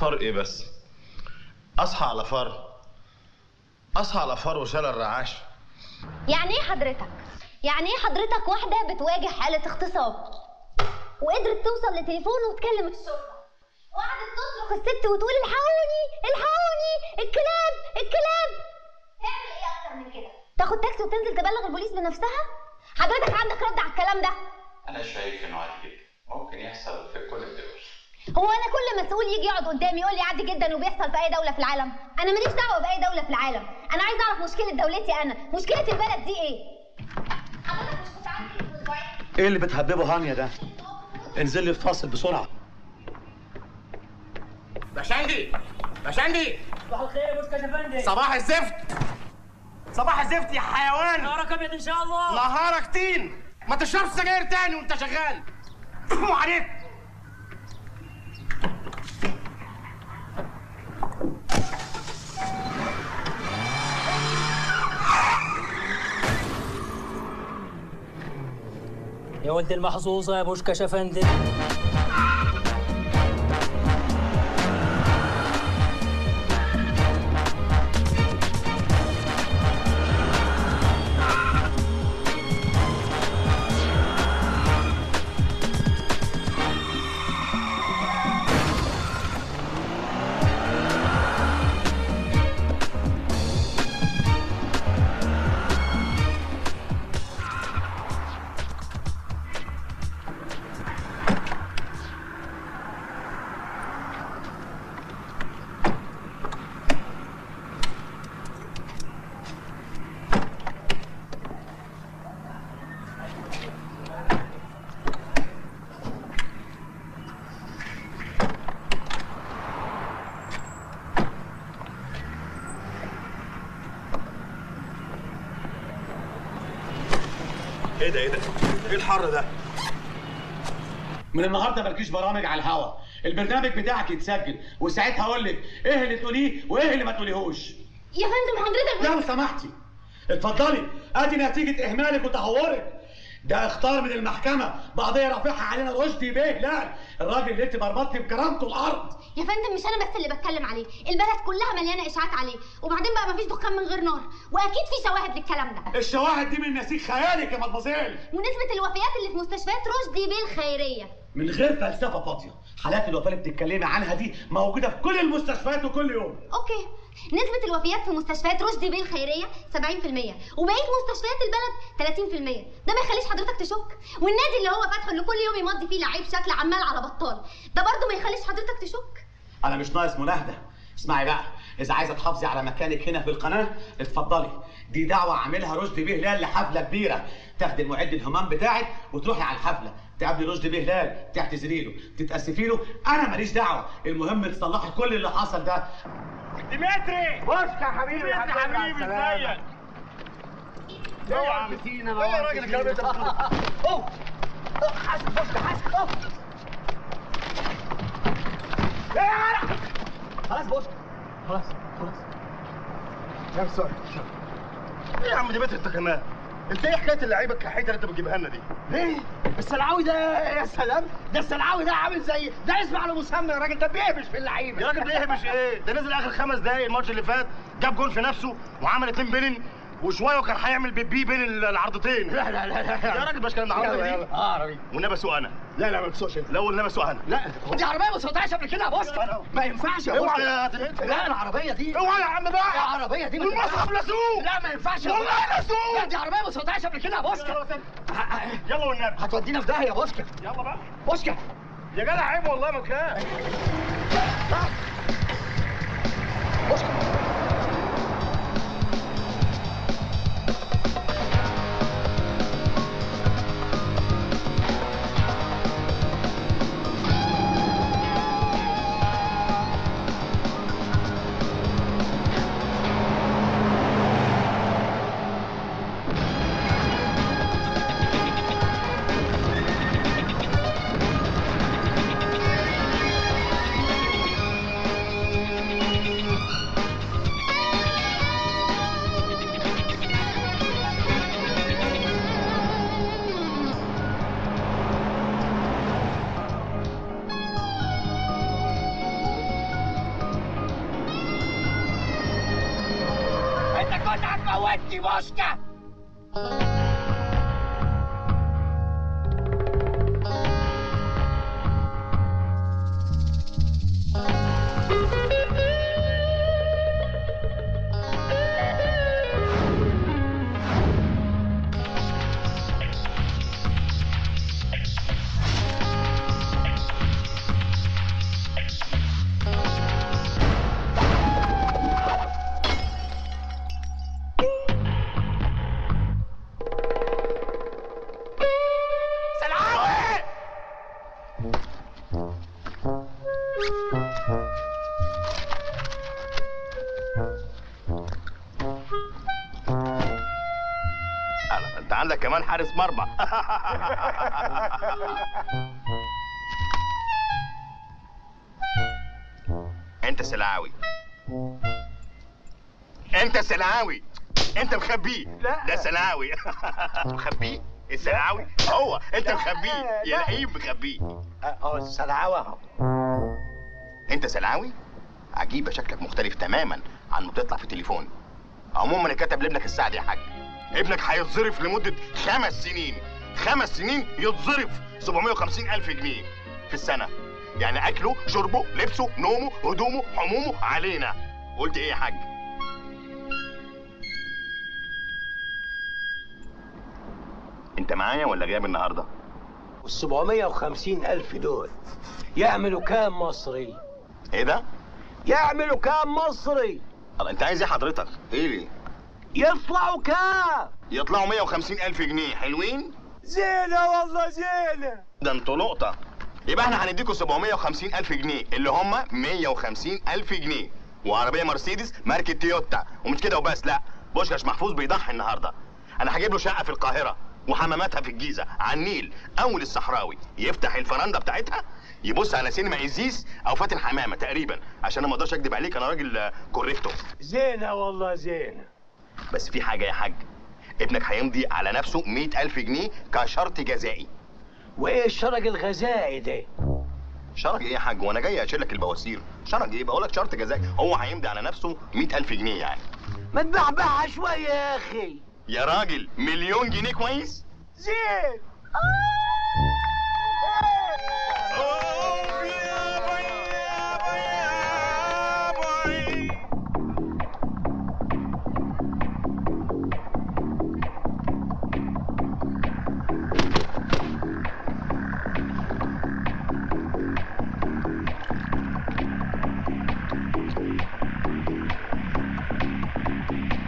فار ايه بس اصحى على فار اصحى على فار وشال الرعاش يعني ايه حضرتك يعني ايه حضرتك واحده بتواجه حاله اغتصاب وقدرت توصل لتليفون وتكلم الشرطه وقعدت تصرخ الست وتقول الحقوني الحقوني الكلاب الكلاب تعمل ايه اكتر من كده تاخد تاكسي وتنزل تبلغ البوليس بنفسها حضرتك عندك رد على الكلام ده انا شايف انه عادي جدا ممكن يحصل في كل الدول هو انا كل مسؤول يجي يقعد قدامي يقول لي عادي جدا وبيحصل في اي دوله في العالم انا ماليش دعوه باي دوله في العالم انا عايز اعرف مشكله دولتي انا مشكله البلد دي ايه حضرتك مش كنت عندي من اسبوعين ايه اللي بتهببه هانيا ده انزل لي الفاصل بسرعه باشندي باشندي صباح الخير يا بوسكا شفندي صباح الزفت صباح الزفت يا حيوان نهارك ابيض ان شاء الله نهارك تين ما تشربش سجاير تاني وانت شغال فو عليك يا ولد المحظوظه يا بوشكا شفندي ايه ده ايه ده ايه الحر ده من النهارده مالكيش برامج على الهوا البرنامج بتاعك يتسجل وساعتها اقول لك ايه اللي تقوليه وايه اللي ما تقوليهوش يا فندم حضرتك لو سمحتي اتفضلي ادي نتيجه اهمالك وتهورك ده اختار من المحكمه بقضيه رافعها علينا رشدي بيه لا الراجل اللي انت مرمطتي بكرامته الارض يا فندم مش انا بس اللي بتكلم عليه البلد كلها مليانه اشاعات عليه وبعدين بقى مفيش دخان من غير نار واكيد في شواهد للكلام ده الشواهد دي من نسيج خيالك يا مدمزيل ونسبه الوفيات اللي في مستشفيات رشدي بيه الخيريه من غير فلسفه فاضيه حالات الوفاه اللي بتتكلمي عنها دي موجوده في كل المستشفيات وكل يوم اوكي نسبة الوفيات في مستشفيات رشدي بيه الخيرية 70% وبقية مستشفيات البلد 30% ده ما يخليش حضرتك تشك والنادي اللي هو فاتحه اللي كل يوم يمضي فيه لعيب شكل عمال على بطال ده برضه ما يخليش حضرتك تشك انا مش ناقص مناهده اسمعي بقى اذا عايزه تحافظي على مكانك هنا في القناه اتفضلي دي دعوه عاملها رشدي بيه هلال لحفله كبيره تاخدي المعد الهمام بتاعك وتروحي على الحفله تقابلي رشدي بيه هلال تعتذري له تتاسفي له انا ماليش دعوه المهم تصلحي كل اللي حصل ده ديمتري بوسكا يا حبيبي يا حبيبي ازيك ايه يا عم سينا ايه يا راجل الكلام اللي انت بتقوله اوه أوه، حاسب بوسكا حاسب اوه ايه يا جدع خلاص بوسكا خلاص خلاص يا سوري ايه يا عم ديمتري انت كمان انت ايه حكايه اللعيبه الكحيته اللي انت بتجيبها لنا دي؟ ايه السلعاوي ده يا سلام ده السلعاوي ده عامل زي ده اسم على مسمى يا راجل ده بيهبش في اللعيبه يا راجل بيهبش ايه؟ ده نزل اخر خمس دقايق الماتش اللي فات جاب جون في نفسه وعمل اتنين بيلن وشويه وكان هيعمل بيبي بين العرضتين لا لا لا لا يا راجل باش كان العرضه يلا، دي يلا. اه راجل والنبي اسوق انا لا لا ما بتسوقش انت لا والنبي اسوق انا لا دي عربيه ما سوقتهاش قبل كده يا بوسكا ما ينفعش يا اوعى بوسكا يا لا العربيه دي اوعى يا عم بقى العربيه دي ما والمصحف تنفعش. لسوق لا ما ينفعش يا والله بوسكا. لسوق. لا دي عربيه ما سوقتهاش قبل كده يا بوسكا يلا والنبي هتودينا في داهيه يا بوسكا يلا بقى بوسكا يا جدع عيب والله ما تخاف بوسكا موتني بوشكا سلعاوي أنا- انت عندك كمان حارس مرمى انت سلعاوي انت سلعاوي انت مخبيه لا. ده سلعاوي مخبيه السلعاوي هو انت مخبيه يا لئيم مخبيه اه السلعاوي اهو انت سلعاوي عجيبه شكلك مختلف تماما عن ما بتطلع في التليفون عموما انا كاتب لابنك السعد يا حاج ابنك هيتظرف لمده خمس سنين خمس سنين يتظرف 750 الف جنيه في السنه يعني اكله شربه لبسه نومه هدومه حمومه علينا قلت ايه يا حاج انت معايا ولا غايب النهارده وال 750 ألف دول يعملوا كام مصري؟ ايه ده يعملوا كام مصري؟ الله، انت عايز ايه حضرتك ايه ليه يطلعوا كام؟ يطلعوا 150 الف جنيه حلوين زينة والله زينة ده انتوا لقطة يبقى احنا هنديكوا 750 ألف جنيه اللي هم 150 ألف جنيه وعربية مرسيدس ماركة تويوتا ومش كده وبس لا بوشكاش محفوظ بيضحي النهاردة أنا هجيب له شقة في القاهرة وحماماتها في الجيزة على النيل أول الصحراوي يفتح الفرندة بتاعتها يبص على سينما إزيس أو فاتن حمامة تقريبا عشان أنا ما أقدرش أكدب عليك أنا راجل آه، كوريكتو زينة والله زينة بس في حاجة يا حاج ابنك هيمضي على نفسه 100 ألف جنيه كشرط جزائي وإيه الشرج الغذائي ده؟ شرج ايه يا حاج وانا جاي اشيل لك البواسير شرج ايه بقول لك شرط جزائي هو هيمضي على نفسه 100000 جنيه يعني ما تبعبعها شوية يا أخي يا راجل مليون جنيه كويس زين